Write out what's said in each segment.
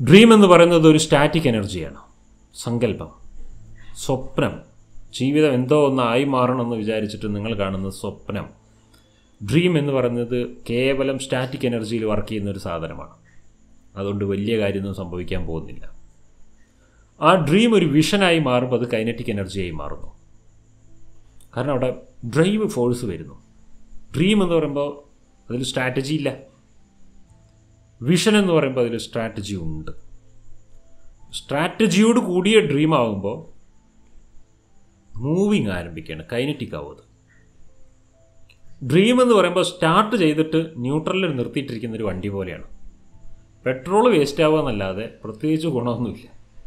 dream എന്ന് പറയുന്നത് ഒരു സ്റ്റാറ്റിക് എനർജിയാണ് സങ്കല്പം സ്വപ്നം ജീവിതം എന്തോ ഒന്ന് ആയി മാറണമെന്ന് വിചാരിച്ചിട്ട് നിങ്ങൾ കാണുന്ന സ്വപ്നം ഡ്രീം എന്ന് പറയുന്നത് കേവലം സ്റ്റാറ്റിക് എനർജിയിൽ വർക്ക് ചെയ്യുന്ന ഒരു സാധനമാണ് അതുകൊണ്ട് വലിയ കാര്യമൊന്നും സംഭവിക്കാൻ പോകുന്നില്ല ആ ഡ്രീം ഒരു വിഷനായി മാറുമ്പോൾ അത് കൈനറ്റിക് എനർജിയായി മാറുന്നു കാരണം അവിടെ ഡ്രൈവ് ഫോഴ്സ് വരുന്നു ഡ്രീം എന്ന് പറയുമ്പോൾ അതിൽ സ്ട്രാറ്റജി ഇല്ല വിഷൻ എന്ന് പറയുമ്പോൾ അതിൽ സ്ട്രാറ്റജി ഉണ്ട് സ്ട്രാറ്റജിയോട് കൂടിയ ഡ്രീം ആകുമ്പോൾ മൂവിങ് ആരംഭിക്കുകയാണ് കൈനറ്റിക് ആവും അത് ഡ്രീം എന്ന് പറയുമ്പോൾ സ്റ്റാർട്ട് ചെയ്തിട്ട് ന്യൂട്രലിൽ നിർത്തിയിട്ടിരിക്കുന്ന ഒരു വണ്ടി പോലെയാണ് പെട്രോൾ വേസ്റ്റ് ആവുക എന്നല്ലാതെ പ്രത്യേകിച്ച് ഗുണമൊന്നുമില്ല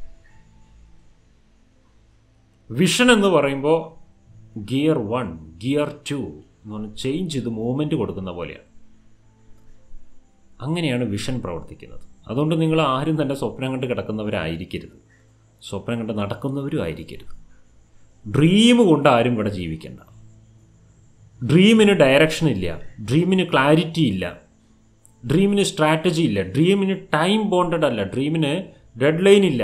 വിഷൻ എന്ന് പറയുമ്പോൾ ഗിയർ വൺ ഗിയർ ടു എന്ന് പറഞ്ഞാൽ ചേഞ്ച് ചെയ്ത് മൂവ്മെൻറ്റ് കൊടുക്കുന്ന പോലെയാണ് അങ്ങനെയാണ് വിഷൻ പ്രവർത്തിക്കുന്നത് അതുകൊണ്ട് നിങ്ങൾ ആരും തന്നെ സ്വപ്നം കണ്ട് കിടക്കുന്നവരായിരിക്കരുത് സ്വപ്നം കണ്ട് നടക്കുന്നവരും ആയിരിക്കരുത് ഡ്രീം കൊണ്ട് ആരും ഇവിടെ ജീവിക്കണ്ട ഡ്രീമിന് ഡയറക്ഷൻ ഇല്ല ഡ്രീമിന് ക്ലാരിറ്റി ഇല്ല ഡ്രീമിന് സ്ട്രാറ്റജി ഇല്ല ഡ്രീമിന് ടൈം ബോണ്ടഡ് അല്ല ഡ്രീമിന് ഡെഡ് ലൈൻ ഇല്ല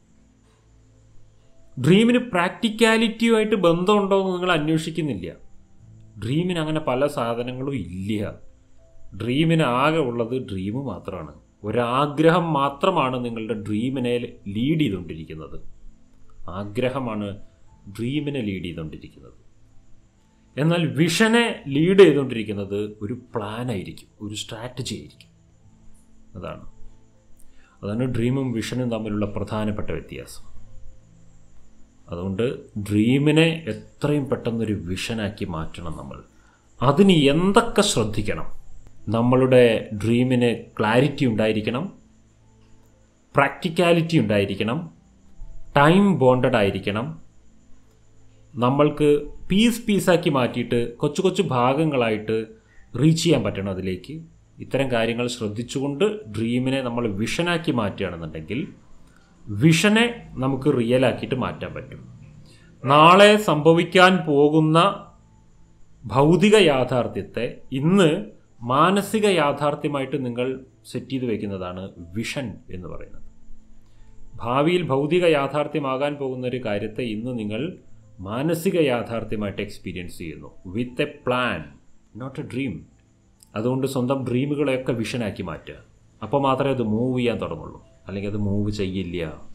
ഡ്രീമിന് പ്രാക്ടിക്കാലിറ്റിയുമായിട്ട് ബന്ധമുണ്ടോ എന്ന് നിങ്ങൾ അന്വേഷിക്കുന്നില്ല ഡ്രീമിന് അങ്ങനെ പല സാധനങ്ങളും ഇല്ല ഡ്രീമിന് ആകെ ഉള്ളത് ഡ്രീം മാത്രമാണ് ഒരാഗ്രഹം മാത്രമാണ് നിങ്ങളുടെ ഡ്രീമിനെ ലീഡ് ചെയ്തുകൊണ്ടിരിക്കുന്നത് ആഗ്രഹമാണ് ഡ്രീമിനെ ലീഡ് ചെയ്തുകൊണ്ടിരിക്കുന്നത് എന്നാൽ വിഷനെ ലീഡ് ചെയ്തുകൊണ്ടിരിക്കുന്നത് ഒരു പ്ലാനായിരിക്കും ഒരു സ്ട്രാറ്റജി ആയിരിക്കും അതാണ് അതാണ് ഡ്രീമും വിഷനും തമ്മിലുള്ള പ്രധാനപ്പെട്ട വ്യത്യാസം അതുകൊണ്ട് ഡ്രീമിനെ എത്രയും പെട്ടെന്നൊരു വിഷനാക്കി മാറ്റണം നമ്മൾ അതിന് എന്തൊക്കെ ശ്രദ്ധിക്കണം നമ്മളുടെ ഡ്രീമിന് ക്ലാരിറ്റി ഉണ്ടായിരിക്കണം പ്രാക്ടിക്കാലിറ്റി ഉണ്ടായിരിക്കണം ടൈം ബോണ്ടഡ് ആയിരിക്കണം നമ്മൾക്ക് പീസ് പീസാക്കി മാറ്റിയിട്ട് കൊച്ചു കൊച്ചു ഭാഗങ്ങളായിട്ട് റീച്ച് ചെയ്യാൻ പറ്റണം അതിലേക്ക് ഇത്തരം കാര്യങ്ങൾ ശ്രദ്ധിച്ചുകൊണ്ട് ഡ്രീമിനെ നമ്മൾ വിഷനാക്കി മാറ്റുകയാണെന്നുണ്ടെങ്കിൽ വിഷനെ നമുക്ക് റിയലാക്കിയിട്ട് മാറ്റാൻ പറ്റും നാളെ സംഭവിക്കാൻ പോകുന്ന ഭൗതിക യാഥാർത്ഥ്യത്തെ ഇന്ന് മാനസിക യാഥാർത്ഥ്യമായിട്ട് നിങ്ങൾ സെറ്റ് ചെയ്ത് വയ്ക്കുന്നതാണ് വിഷൻ എന്ന് പറയുന്നത് ഭാവിയിൽ ഭൗതിക യാഥാർത്ഥ്യമാകാൻ പോകുന്ന ഒരു കാര്യത്തെ ഇന്ന് നിങ്ങൾ മാനസിക യാഥാർത്ഥ്യമായിട്ട് എക്സ്പീരിയൻസ് ചെയ്യുന്നു with a plan not a dream അതുകൊണ്ട് സ്വന്തം ഡ്രീമുകളെയൊക്കെ വിഷനാക്കി മാറ്റുക അപ്പോൾ മാത്രമേ അത് മൂവ് ചെയ്യാൻ തുടങ്ങുള്ളൂ അല്ലെങ്കിൽ അത് മൂവ് ചെയ്യില്ല